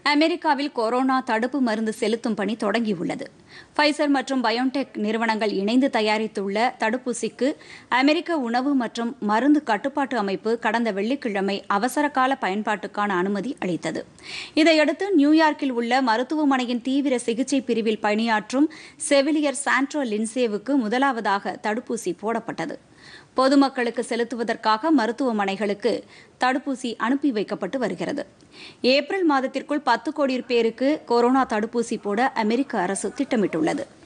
அமெரிக்காவில் கொரோனா தடுப்பு மருந்து செலுத்தும் பணி தொடங்கியுள்ளது ஃபைசர் மற்றும் பயோன்டெக் நிறுவனங்கள் இணைந்து தயாரித்துள்ள தடுப்பூசிக்கு அமெரிக்க உணவு மற்றும் மருந்து கட்டுப்பாட்டு அமைப்பு கடந்த வெள்ளிக்கிழமை அவசரகால பயன்பாட்டுக்கான அனுமதி அளித்தது இதையடுத்து நியூயார்க்கில் உள்ள மருத்துவமனையின் தீவிர சிகிச்சை பிரிவில் பணியாற்றும் செவிலியர் சாண்ட்ரோ லின்சேவுக்கு முதலாவதாக தடுப்பூசி போடப்பட்டது பொதுமக்களுக்கு செலுத்துவதற்காக மருத்துவமனைகளுக்கு தடுப்பூசி அனுப்பி வைக்கப்பட்டு வருகிறது ஏப்ரல் மாதத்திற்குள் பத்து கோடி பேருக்கு கொரோனா தடுப்பூசி போட அமெரிக்க அரசு திட்டமிட்டுள்ளது